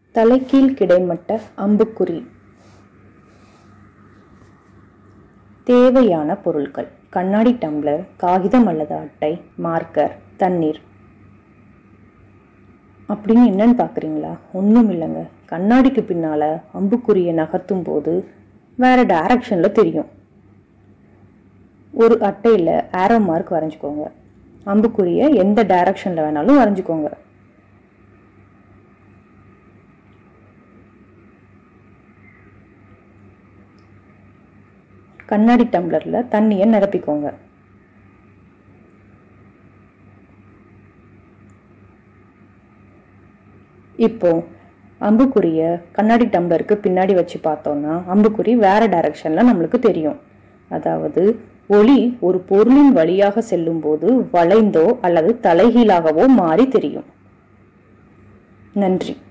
தலைகீழ் கிடைமட்ட அம்புக்குறி தேவையான பொருட்கள் கண்ணாடி டம்ளர் காகிதம் அல்லது அட்டை மார்க்கர் தண்ணீர் அப்படின்னு என்னன்னு பார்க்குறீங்களா ஒன்றும் இல்லைங்க கண்ணாடிக்கு பின்னால் அம்புக்குறியை நகர்த்தும் போது வேறு டைரக்ஷனில் தெரியும் ஒரு அட்டையில் ஆரோ மார்க் வரைஞ்சிக்கோங்க அம்புக்குறியை எந்த டைரக்ஷனில் வேணாலும் வரைஞ்சிக்கோங்க கண்ணாடி டம்ளரில் தண்ணியை நிரப்பிக்கோங்க இப்போ அம்புக்குறியை கண்ணாடி டம்ளருக்கு பின்னாடி வச்சு பார்த்தோம்னா அம்புக்குறி வேற டைரக்ஷன்ல நம்மளுக்கு தெரியும் அதாவது ஒளி ஒரு பொருளின் வழியாக செல்லும்போது வளைந்தோ அல்லது தலைகீழாகவோ மாறி தெரியும் நன்றி